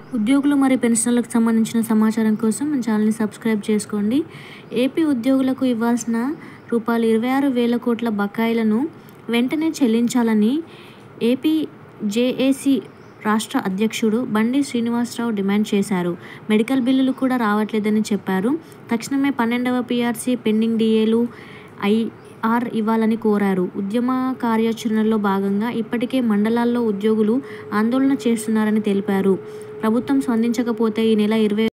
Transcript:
ఉద్యోగులు మరియు పెన్షనర్లకు సంబంధించిన సమాచారం కోసం మన ఛానల్ని సబ్స్క్రైబ్ చేసుకోండి ఏపీ ఉద్యోగులకు ఇవ్వాల్సిన రూపాయలు ఇరవై ఆరు వేల కోట్ల బకాయిలను వెంటనే చెల్లించాలని ఏపీ జేఏసీ రాష్ట్ర అధ్యక్షుడు బండి శ్రీనివాసరావు డిమాండ్ చేశారు మెడికల్ బిల్లులు కూడా రావట్లేదని చెప్పారు తక్షణమే పన్నెండవ పీఆర్సీ పెండింగ్ డిఏలు ఐఆర్ ఇవ్వాలని కోరారు ఉద్యమ కార్యాచరణలో భాగంగా ఇప్పటికే మండలాల్లో ఉద్యోగులు ఆందోళన చేస్తున్నారని తెలిపారు ప్రభుత్వం స్పందించకపోతే ఈ నెల ఇరవై